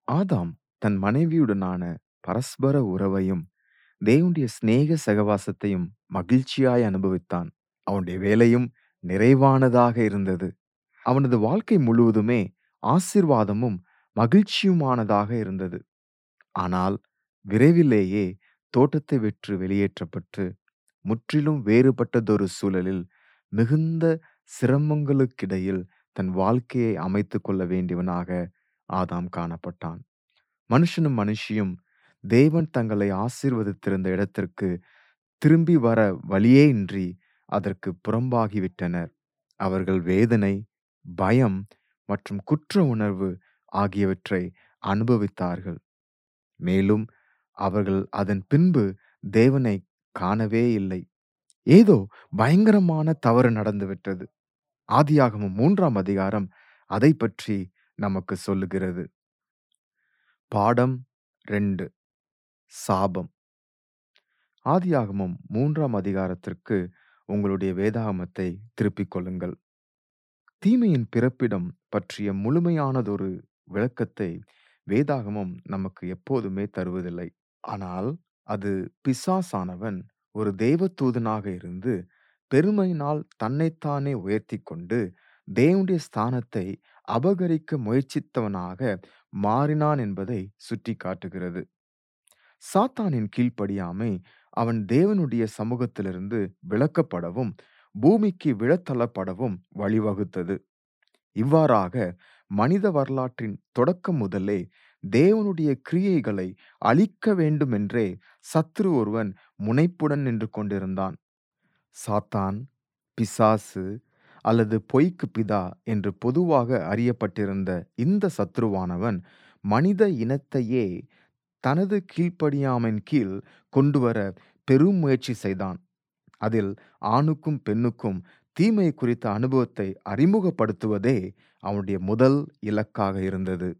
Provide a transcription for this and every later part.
ஆதாம் தன் மனைவியுடனான பரஸ்பர உறவையும் தேவனுடைய சிநேக சகவாசத்தையும் மகிழ்ச்சியாய் அனுபவித்தான் அவனுடைய வேலையும் நிறைவானதாக இருந்தது அவனது வாழ்க்கை முழுவதுமே ஆசீர்வாதமும் மகிழ்ச்சியுமானதாக இருந்தது ஆனால் விரைவிலேயே தோட்டத்தை விற்று வெளியேற்றப்பட்டு முற்றிலும் வேறுபட்டதொரு சூழலில் மிகுந்த சிரமங்களுக்கிடையில் தன் வாழ்க்கையை அமைத்துக் கொள்ள வேண்டியவனாக ஆதாம் காணப்பட்டான் மனுஷனும் மனுஷியும் தேவன் தங்களை ஆசீர்வதித்திருந்த இடத்திற்கு திரும்பி வர வழியே இன்றி அதற்கு புறம்பாகிவிட்டனர் அவர்கள் வேதனை பயம் மற்றும் குற்ற உணர்வு ஆகியவற்றை அனுபவித்தார்கள் மேலும் அவர்கள் அதன் பின்பு தேவனை காணவே இல்லை ஏதோ பயங்கரமான தவறு நடந்துவிட்டது ஆதியாகமம் மூன்றாம் அதிகாரம் அதை பற்றி நமக்கு சொல்லுகிறது பாடம் ரெண்டு சாபம் ஆதியாகமம் மூன்றாம் அதிகாரத்திற்கு உங்களுடைய வேதாகமத்தை திருப்பிக் கொள்ளுங்கள் தீமையின் பிறப்பிடம் பற்றிய முழுமையானதொரு விளக்கத்தை வேதாகமம் நமக்கு எப்போதுமே தருவதில்லை ஆனால் அது பிசாசானவன் ஒரு தேவதூதனாக இருந்து பெருமையினால் தன்னைத்தானே உயர்த்தி கொண்டு தேவனுடைய ஸ்தானத்தை அபகரிக்க முயற்சித்தவனாக மாறினான் என்பதை சுட்டி காட்டுகிறது சாத்தானின் கீழ்ப்படியாமை அவன் தேவனுடைய சமூகத்திலிருந்து விளக்கப்படவும் பூமிக்கு விழத்தள்ளப்படவும் வழிவகுத்தது இவ்வாறாக மனித வரலாற்றின் தொடக்கம் முதலே தேவனுடைய கிரியைகளை அழிக்க வேண்டுமென்றே சத்ரு ஒருவன் முனைப்புடன் நின்று கொண்டிருந்தான் சாத்தான் பிசாசு அல்லது பொய்க்கு பிதா என்று பொதுவாக அறியப்பட்டிருந்த இந்த சத்ருவானவன் மனித இனத்தையே தனது கீழ்ப்படியாமையின் கீழ் கொண்டு வர பெரும் முயற்சி செய்தான் அதில் ஆணுக்கும் பெண்ணுக்கும் தீமை குறித்த அனுபவத்தை அறிமுகப்படுத்துவதே அவனுடைய முதல் இலக்காக இருந்தது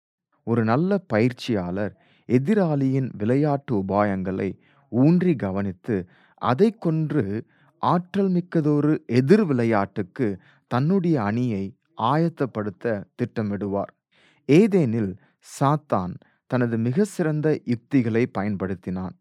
ஒரு நல்ல பயிற்சியாளர் எதிராளியின் விளையாட்டு உபாயங்களை ஊன்றி கவனித்து அதை கொன்று ஆற்றல் மிக்கதொரு எதிர் விளையாட்டுக்கு தன்னுடைய அணியை ஆயத்தப்படுத்த திட்டமிடுவார் ஏதேனில் சாத்தான் தனது மிக சிறந்த யுக்திகளை பயன்படுத்தினான்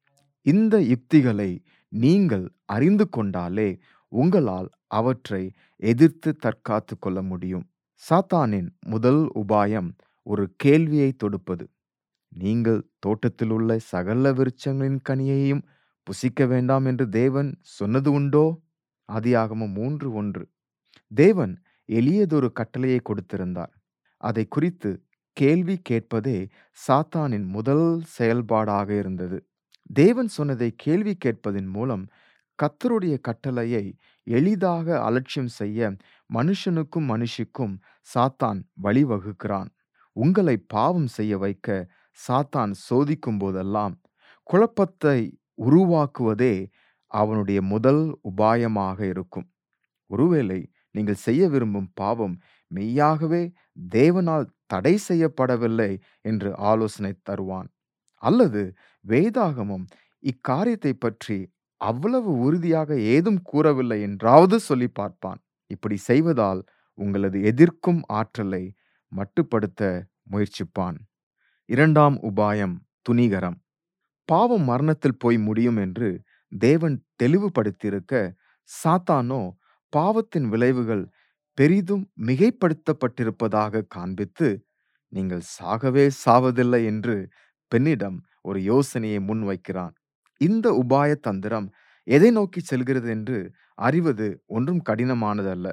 இந்த யுக்திகளை நீங்கள் அறிந்து கொண்டாலே உங்களால் அவற்றை எதிர்த்து தற்காத்து கொள்ள முடியும் சாத்தானின் முதல் உபாயம் ஒரு கேள்வியை தொடுப்பது நீங்கள் தோட்டத்தில் உள்ள சகல விருட்சங்களின் கனியையும் புசிக்க வேண்டாம் என்று தேவன் சொன்னது உண்டோ ஆதியாகமம் மூன்று ஒன்று தேவன் எளியதொரு கட்டளையை கொடுத்திருந்தார் அதை குறித்து கேள்வி கேட்பதே சாத்தானின் முதல் செயல்பாடாக இருந்தது தேவன் சொன்னதை கேள்வி கேட்பதின் மூலம் கத்தருடைய கட்டளையை எளிதாக அலட்சியம் செய்ய மனுஷனுக்கும் மனுஷிக்கும் சாத்தான் வழிவகுக்கிறான் உங்களை பாவம் செய்ய வைக்க சாத்தான் சோதிக்கும் போதெல்லாம் குழப்பத்தை உருவாக்குவதே அவனுடைய முதல் உபாயமாக இருக்கும் ஒருவேளை நீங்கள் செய்ய விரும்பும் பாவம் மெய்யாகவே தேவனால் தடை செய்யப்படவில்லை என்று ஆலோசனை தருவான் அல்லது வேதாகமம் இக்காரியத்தை பற்றி அவ்வளவு உறுதியாக ஏதும் கூறவில்லை என்றாவது சொல்லி பார்ப்பான் இப்படி செய்வதால் உங்களது எதிர்க்கும் ஆற்றலை மட்டுப்படுத்த முயற்சிப்பான் இரண்டாம் உபாயம் துணிகரம் பாவம் மரணத்தில் போய் முடியும் என்று தேவன் தெளிவுபடுத்தியிருக்க சாத்தானோ பாவத்தின் விளைவுகள் பெரிதும் மிகைப்படுத்தப்பட்டிருப்பதாக காண்பித்து நீங்கள் சாகவே சாவதில்லை என்று பெண்ணிடம் ஒரு யோசனையை முன்வைக்கிறான் இந்த உபாய தந்திரம் எதை நோக்கி செல்கிறது என்று அறிவது ஒன்றும் கடினமானதல்ல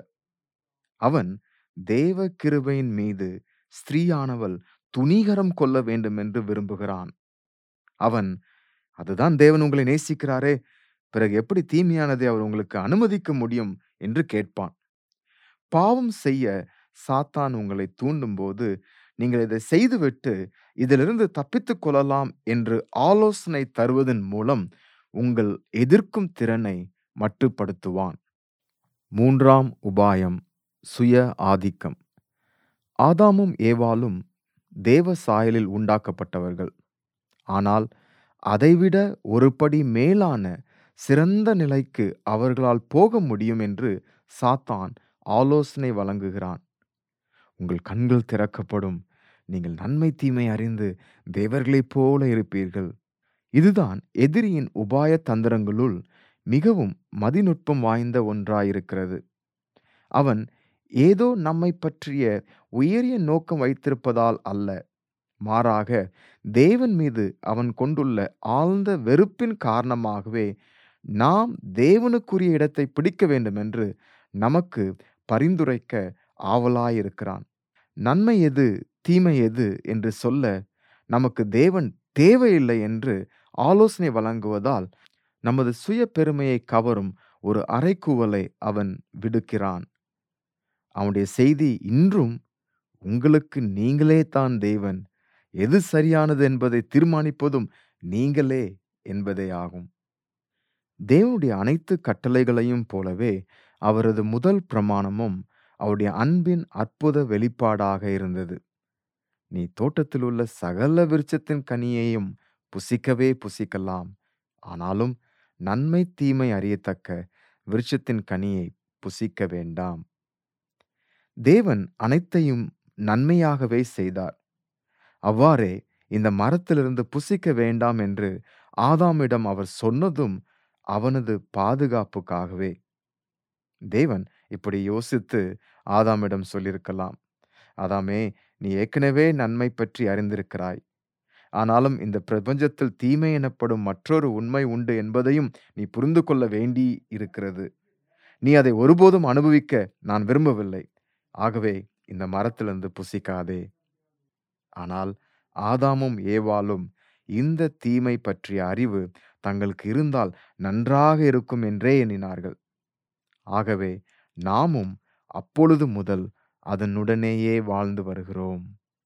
அவன் தேவ கிருபையின் மீது ஸ்திரீயானவள் துணிகரம் கொள்ள வேண்டும் என்று விரும்புகிறான் அவன் அதுதான் தேவன் உங்களை நேசிக்கிறாரே பிறகு எப்படி தீமையானதை அவர் உங்களுக்கு அனுமதிக்க முடியும் என்று கேட்பான் பாவம் செய்ய சாத்தான் உங்களை தூண்டும் போது நீங்கள் இதை செய்துவிட்டு இதிலிருந்து தப்பித்துக் கொள்ளலாம் என்று ஆலோசனை தருவதன் மூலம் உங்கள் எதிர்க்கும் திறனை மட்டுப்படுத்துவான் மூன்றாம் உபாயம் சுய ஆதிக்கம் ஆதாமும் ஏவாளும் தேவ சாயலில் உண்டாக்கப்பட்டவர்கள் ஆனால் அதைவிட ஒருபடி மேலான சிறந்த நிலைக்கு அவர்களால் போக முடியும் என்று சாத்தான் ஆலோசனை வழங்குகிறான் உங்கள் கண்கள் திறக்கப்படும் நீங்கள் நன்மை தீமை அறிந்து தேவர்களைப் போல இருப்பீர்கள் இதுதான் எதிரியின் உபாய தந்திரங்களுள் மிகவும் மதிநுட்பம் வாய்ந்த ஒன்றாயிருக்கிறது அவன் ஏதோ நம்மை பற்றிய உயரிய நோக்கம் வைத்திருப்பதால் அல்ல மாறாக தேவன் மீது அவன் கொண்டுள்ள ஆழ்ந்த வெறுப்பின் காரணமாகவே நாம் தேவனுக்குரிய இடத்தை பிடிக்க வேண்டுமென்று நமக்கு பரிந்துரைக்க ஆவலாயிருக்கிறான் நன்மை எது தீமை எது என்று சொல்ல நமக்கு தேவன் தேவையில்லை என்று ஆலோசனை வழங்குவதால் நமது சுய பெருமையை கவரும் ஒரு அறைக்கூவலை அவன் விடுக்கிறான் அவனுடைய செய்தி இன்றும் உங்களுக்கு நீங்களே தான் தேவன் எது சரியானது என்பதை தீர்மானிப்பதும் நீங்களே என்பதே ஆகும் தேவனுடைய அனைத்து கட்டளைகளையும் போலவே அவரது முதல் பிரமாணமும் அவருடைய அன்பின் அற்புத வெளிப்பாடாக இருந்தது நீ தோட்டத்தில் உள்ள சகல விருட்சத்தின் கனியையும் புசிக்கவே புசிக்கலாம் ஆனாலும் நன்மை தீமை அறியத்தக்க விருட்சத்தின் கனியை புசிக்க வேண்டாம் தேவன் அனைத்தையும் நன்மையாகவே செய்தார் அவ்வாறே இந்த மரத்திலிருந்து புசிக்க வேண்டாம் என்று ஆதாமிடம் அவர் சொன்னதும் அவனது பாதுகாப்புக்காகவே தேவன் இப்படி யோசித்து ஆதாமிடம் சொல்லியிருக்கலாம் ஆதாமே நீ ஏற்கனவே நன்மை பற்றி அறிந்திருக்கிறாய் ஆனாலும் இந்த பிரபஞ்சத்தில் தீமை எனப்படும் மற்றொரு உண்மை உண்டு என்பதையும் நீ புரிந்து கொள்ள வேண்டி இருக்கிறது நீ அதை ஒருபோதும் அனுபவிக்க நான் விரும்பவில்லை ஆகவே இந்த மரத்திலிருந்து புசிக்காதே ஆனால் ஆதாமும் ஏவாளும் இந்த தீமை பற்றிய அறிவு தங்களுக்கு இருந்தால் நன்றாக இருக்கும் என்றே எண்ணினார்கள் ஆகவே நாமும் அப்பொழுது முதல் அதனுடனேயே வாழ்ந்து வருகிறோம்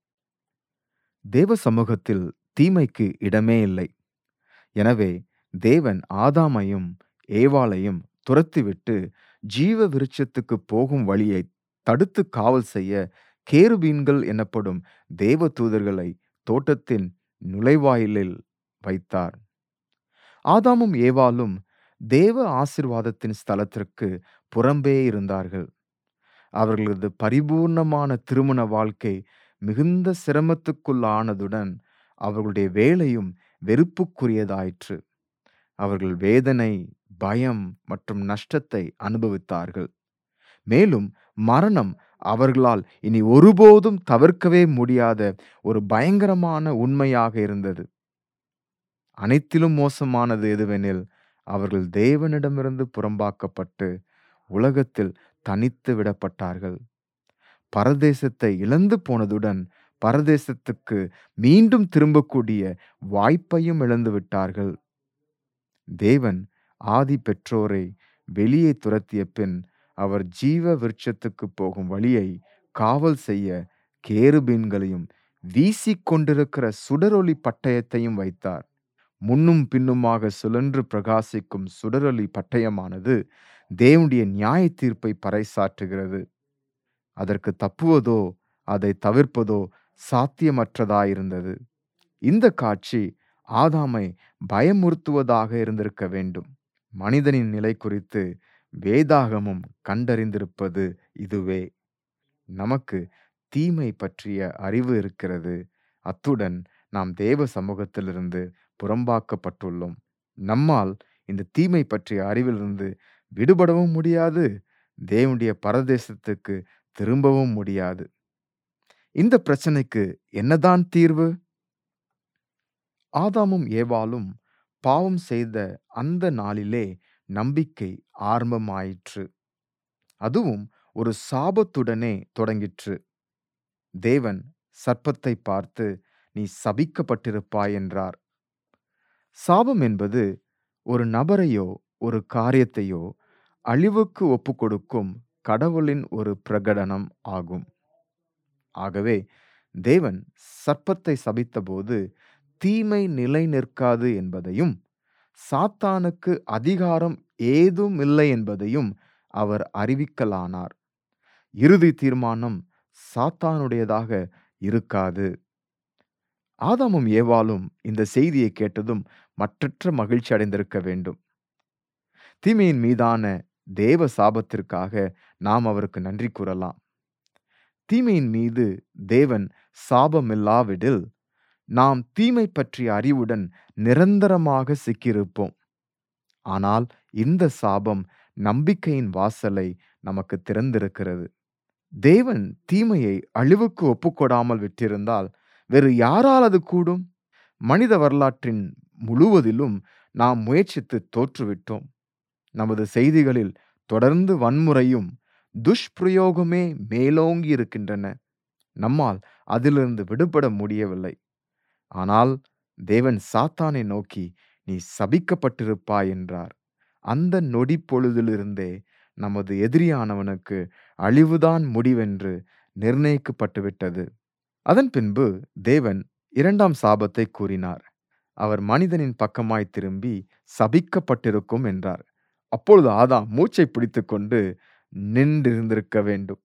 தேவ சமூகத்தில் தீமைக்கு இடமே இல்லை எனவே தேவன் ஆதாமையும் ஏவாளையும் துரத்திவிட்டு ஜீவ விருட்சத்துக்கு போகும் வழியை தடுத்து காவல் செய்ய கேருபீன்கள் எனப்படும் தேவ தூதர்களை தோட்டத்தின் நுழைவாயிலில் வைத்தார் ஆதாமும் ஏவாளும் தேவ ஆசிர்வாதத்தின் ஸ்தலத்திற்கு புறம்பே இருந்தார்கள் அவர்களது பரிபூர்ணமான திருமண வாழ்க்கை மிகுந்த சிரமத்துக்குள்ளானதுடன் அவர்களுடைய வேலையும் வெறுப்புக்குரியதாயிற்று அவர்கள் வேதனை பயம் மற்றும் நஷ்டத்தை அனுபவித்தார்கள் மேலும் மரணம் அவர்களால் இனி ஒருபோதும் தவிர்க்கவே முடியாத ஒரு பயங்கரமான உண்மையாக இருந்தது அனைத்திலும் மோசமானது எதுவெனில் அவர்கள் தேவனிடமிருந்து புறம்பாக்கப்பட்டு உலகத்தில் தனித்து விடப்பட்டார்கள் பரதேசத்தை இழந்து போனதுடன் பரதேசத்துக்கு மீண்டும் திரும்பக்கூடிய வாய்ப்பையும் இழந்து விட்டார்கள் தேவன் ஆதி பெற்றோரை வெளியே துரத்திய பின் அவர் ஜீவ விருட்சத்துக்கு போகும் வழியை காவல் செய்ய கேருபீன்களையும் வீசிக்கொண்டிருக்கிற சுடரொளி பட்டயத்தையும் வைத்தார் முன்னும் பின்னுமாக சுழன்று பிரகாசிக்கும் சுடரொளி பட்டயமானது தேவனுடைய நியாய தீர்ப்பை பறைசாற்றுகிறது அதற்கு தப்புவதோ அதை தவிர்ப்பதோ சாத்தியமற்றதாயிருந்தது இந்த காட்சி ஆதாமை பயமுறுத்துவதாக இருந்திருக்க வேண்டும் மனிதனின் நிலை குறித்து வேதாகமும் கண்டறிந்திருப்பது இதுவே நமக்கு தீமை பற்றிய அறிவு இருக்கிறது அத்துடன் நாம் தேவ சமூகத்திலிருந்து புறம்பாக்கப்பட்டுள்ளோம் நம்மால் இந்த தீமை பற்றிய அறிவிலிருந்து விடுபடவும் முடியாது தேவனுடைய பரதேசத்துக்கு திரும்பவும் முடியாது இந்த பிரச்சனைக்கு என்னதான் தீர்வு ஆதாமும் ஏவாளும் பாவம் செய்த அந்த நாளிலே நம்பிக்கை ஆரம்பமாயிற்று அதுவும் ஒரு சாபத்துடனே தொடங்கிற்று தேவன் சர்ப்பத்தை பார்த்து நீ சபிக்கப்பட்டிருப்பாய் என்றார் சாபம் என்பது ஒரு நபரையோ ஒரு காரியத்தையோ அழிவுக்கு ஒப்புக்கொடுக்கும் கடவுளின் ஒரு பிரகடனம் ஆகும் ஆகவே தேவன் சர்ப்பத்தை சபித்தபோது தீமை நிலை நிற்காது என்பதையும் சாத்தானுக்கு அதிகாரம் ஏதும் இல்லை என்பதையும் அவர் அறிவிக்கலானார் இறுதி தீர்மானம் சாத்தானுடையதாக இருக்காது ஆதாமும் ஏவாளும் இந்த செய்தியை கேட்டதும் மற்றற்ற மகிழ்ச்சி அடைந்திருக்க வேண்டும் தீமையின் மீதான தேவ சாபத்திற்காக நாம் அவருக்கு நன்றி கூறலாம் தீமையின் மீது தேவன் சாபமில்லாவிடில் நாம் தீமை பற்றிய அறிவுடன் நிரந்தரமாக சிக்கியிருப்போம் ஆனால் இந்த சாபம் நம்பிக்கையின் வாசலை நமக்கு திறந்திருக்கிறது தேவன் தீமையை அழிவுக்கு ஒப்புக்கொடாமல் விட்டிருந்தால் வேறு யாரால் அது கூடும் மனித வரலாற்றின் முழுவதிலும் நாம் முயற்சித்து தோற்றுவிட்டோம் நமது செய்திகளில் தொடர்ந்து வன்முறையும் துஷ்பிரயோகமே மேலோங்கி இருக்கின்றன நம்மால் அதிலிருந்து விடுபட முடியவில்லை ஆனால் தேவன் சாத்தானை நோக்கி நீ சபிக்கப்பட்டிருப்பாய் என்றார் அந்த நொடி பொழுதிலிருந்தே நமது எதிரியானவனுக்கு அழிவுதான் முடிவென்று நிர்ணயிக்கப்பட்டுவிட்டது அதன் பின்பு தேவன் இரண்டாம் சாபத்தை கூறினார் அவர் மனிதனின் பக்கமாய் திரும்பி சபிக்கப்பட்டிருக்கும் என்றார் அப்பொழுது ஆதாம் மூச்சை பிடித்துக்கொண்டு நின்றிருந்திருக்க வேண்டும்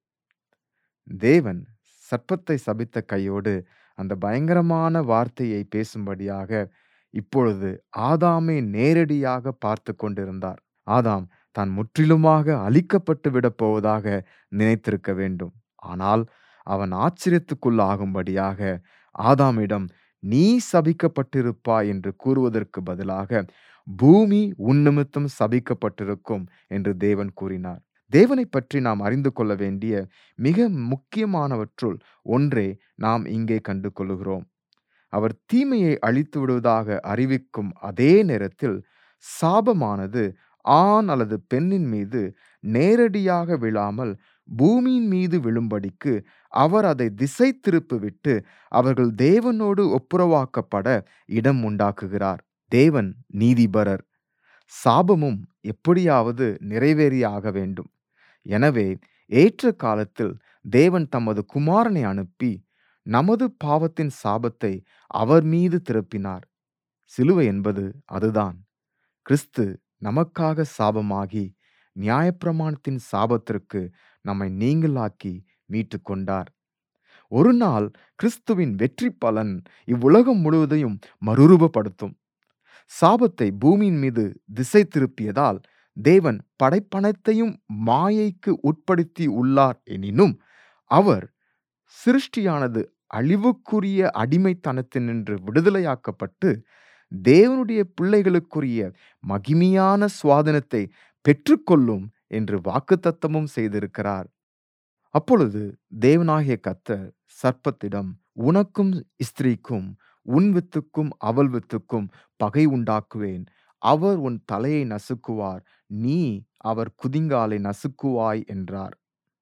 தேவன் சர்ப்பத்தை சபித்த கையோடு அந்த பயங்கரமான வார்த்தையை பேசும்படியாக இப்பொழுது ஆதாமை நேரடியாக பார்த்து கொண்டிருந்தார் ஆதாம் தான் முற்றிலுமாக அழிக்கப்பட்டு விடப் போவதாக நினைத்திருக்க வேண்டும் ஆனால் அவன் ஆச்சரியத்துக்குள்ளாகும்படியாக ஆதாமிடம் நீ சபிக்கப்பட்டிருப்பாய் என்று கூறுவதற்கு பதிலாக பூமி உன் நிமித்தம் சபிக்கப்பட்டிருக்கும் என்று தேவன் கூறினார் தேவனை பற்றி நாம் அறிந்து கொள்ள வேண்டிய மிக முக்கியமானவற்றுள் ஒன்றே நாம் இங்கே கண்டு கொள்கிறோம் அவர் தீமையை அழித்து விடுவதாக அறிவிக்கும் அதே நேரத்தில் சாபமானது ஆண் அல்லது பெண்ணின் மீது நேரடியாக விழாமல் பூமியின் மீது விழும்படிக்கு அவர் அதை திசை திருப்பிவிட்டு அவர்கள் தேவனோடு ஒப்புரவாக்கப்பட இடம் உண்டாக்குகிறார் தேவன் நீதிபரர் சாபமும் எப்படியாவது நிறைவேறியாக வேண்டும் எனவே ஏற்ற காலத்தில் தேவன் தமது குமாரனை அனுப்பி நமது பாவத்தின் சாபத்தை அவர் மீது திருப்பினார் சிலுவை என்பது அதுதான் கிறிஸ்து நமக்காக சாபமாகி நியாயப்பிரமாணத்தின் சாபத்திற்கு நம்மை நீங்களாக்கி மீட்டு கொண்டார் ஒரு நாள் கிறிஸ்துவின் வெற்றி பலன் இவ்வுலகம் முழுவதையும் மறுரூபப்படுத்தும் சாபத்தை பூமியின் மீது திசை திருப்பியதால் தேவன் படைப்பனத்தையும் மாயைக்கு உட்படுத்தி உள்ளார் எனினும் அவர் சிருஷ்டியானது அழிவுக்குரிய அடிமைத்தனத்தினின்று விடுதலையாக்கப்பட்டு தேவனுடைய பிள்ளைகளுக்குரிய மகிமையான சுவாதனத்தை பெற்றுக்கொள்ளும் என்று வாக்குத்தத்தமும் செய்திருக்கிறார் அப்பொழுது தேவனாகிய கத்தர் சர்ப்பத்திடம் உனக்கும் ஸ்திரீக்கும் உன் வித்துக்கும் அவள் வித்துக்கும் பகை உண்டாக்குவேன் அவர் உன் தலையை நசுக்குவார் நீ அவர் குதிங்காலை நசுக்குவாய் என்றார்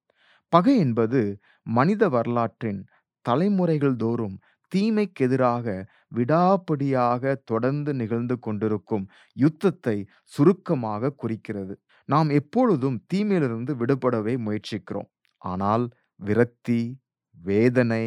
பகை என்பது மனித வரலாற்றின் தலைமுறைகள் தோறும் தீமைக்கெதிராக விடாப்பிடியாக தொடர்ந்து நிகழ்ந்து கொண்டிருக்கும் யுத்தத்தை சுருக்கமாக குறிக்கிறது நாம் எப்பொழுதும் தீமையிலிருந்து விடுபடவே முயற்சிக்கிறோம் ஆனால் விரக்தி வேதனை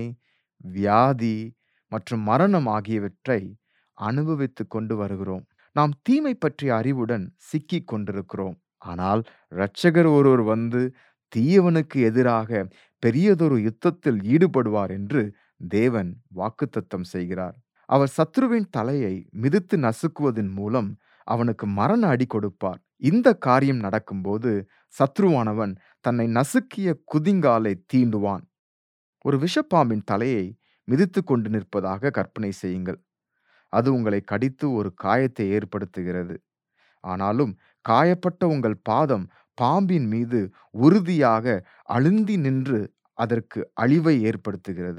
வியாதி மற்றும் மரணம் ஆகியவற்றை அனுபவித்து கொண்டு வருகிறோம் நாம் தீமை பற்றிய அறிவுடன் சிக்கிக் கொண்டிருக்கிறோம் ஆனால் இரட்சகர் ஒருவர் வந்து தீயவனுக்கு எதிராக பெரியதொரு யுத்தத்தில் ஈடுபடுவார் என்று தேவன் வாக்குத்தத்தம் செய்கிறார் அவர் சத்ருவின் தலையை மிதித்து நசுக்குவதன் மூலம் அவனுக்கு மரண அடி கொடுப்பார் இந்த காரியம் நடக்கும்போது சத்ருவானவன் தன்னை நசுக்கிய குதிங்காலை தீண்டுவான் ஒரு விஷப்பாம்பின் தலையை மிதித்து கொண்டு நிற்பதாக கற்பனை செய்யுங்கள் அது உங்களை கடித்து ஒரு காயத்தை ஏற்படுத்துகிறது ஆனாலும் காயப்பட்ட உங்கள் பாதம் பாம்பின் மீது உறுதியாக அழுந்தி நின்று அதற்கு அழிவை ஏற்படுத்துகிறது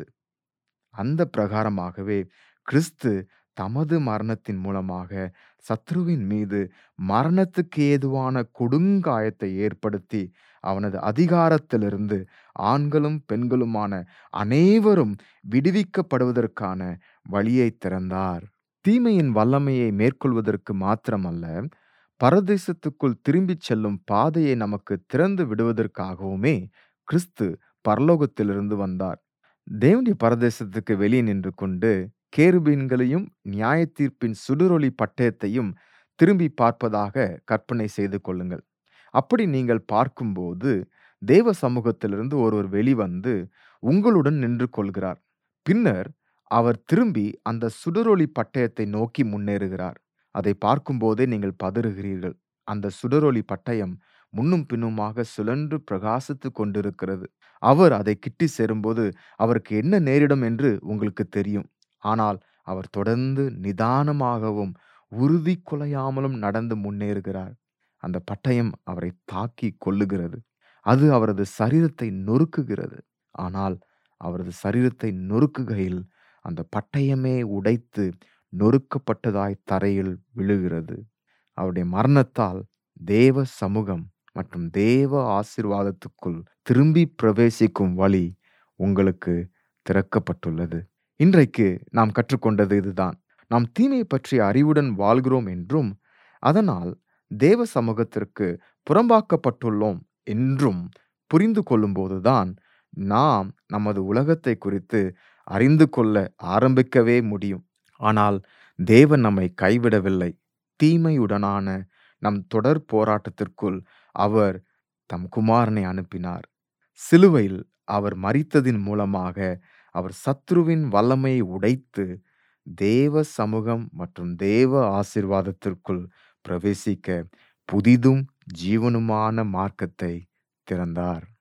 அந்த பிரகாரமாகவே கிறிஸ்து தமது மரணத்தின் மூலமாக சத்ருவின் மீது மரணத்துக்கு ஏதுவான கொடுங்காயத்தை ஏற்படுத்தி அவனது அதிகாரத்திலிருந்து ஆண்களும் பெண்களுமான அனைவரும் விடுவிக்கப்படுவதற்கான வழியை திறந்தார் தீமையின் வல்லமையை மேற்கொள்வதற்கு மாத்திரமல்ல பரதேசத்துக்குள் திரும்பிச் செல்லும் பாதையை நமக்கு திறந்து விடுவதற்காகவுமே கிறிஸ்து பரலோகத்திலிருந்து வந்தார் தேவனுடைய பரதேசத்துக்கு வெளியே நின்று கொண்டு கேருபீன்களையும் நியாய தீர்ப்பின் சுடுரொளி பட்டயத்தையும் திரும்பி பார்ப்பதாக கற்பனை செய்து கொள்ளுங்கள் அப்படி நீங்கள் பார்க்கும்போது தேவ சமூகத்திலிருந்து ஒருவர் வெளிவந்து உங்களுடன் நின்று கொள்கிறார் பின்னர் அவர் திரும்பி அந்த சுடரொளி பட்டயத்தை நோக்கி முன்னேறுகிறார் அதை பார்க்கும்போதே நீங்கள் பதறுகிறீர்கள் அந்த சுடரொளி பட்டயம் முன்னும் பின்னுமாக சுழன்று பிரகாசித்து கொண்டிருக்கிறது அவர் அதை கிட்டி சேரும்போது அவருக்கு என்ன நேரிடும் என்று உங்களுக்கு தெரியும் ஆனால் அவர் தொடர்ந்து நிதானமாகவும் உறுதி குலையாமலும் நடந்து முன்னேறுகிறார் அந்த பட்டயம் அவரை தாக்கி கொல்லுகிறது அது அவரது சரீரத்தை நொறுக்குகிறது ஆனால் அவரது சரீரத்தை நொறுக்குகையில் அந்த பட்டயமே உடைத்து நொறுக்கப்பட்டதாய் தரையில் விழுகிறது அவருடைய மரணத்தால் தேவ சமூகம் மற்றும் தேவ ஆசீர்வாதத்துக்குள் திரும்பி பிரவேசிக்கும் வழி உங்களுக்கு திறக்கப்பட்டுள்ளது இன்றைக்கு நாம் கற்றுக்கொண்டது இதுதான் நாம் தீமை பற்றிய அறிவுடன் வாழ்கிறோம் என்றும் அதனால் தேவ சமூகத்திற்கு புறம்பாக்கப்பட்டுள்ளோம் என்றும் புரிந்து கொள்ளும்போதுதான் நாம் நமது உலகத்தை குறித்து அறிந்து கொள்ள ஆரம்பிக்கவே முடியும் ஆனால் தேவன் நம்மை கைவிடவில்லை தீமையுடனான நம் தொடர் போராட்டத்திற்குள் அவர் தம் குமாரனை அனுப்பினார் சிலுவையில் அவர் மரித்ததின் மூலமாக அவர் சத்ருவின் வல்லமையை உடைத்து தேவ சமூகம் மற்றும் தேவ ஆசீர்வாதத்திற்குள் பிரவேசிக்க புதிதும் ஜீவனுமான மார்க்கத்தை திறந்தார்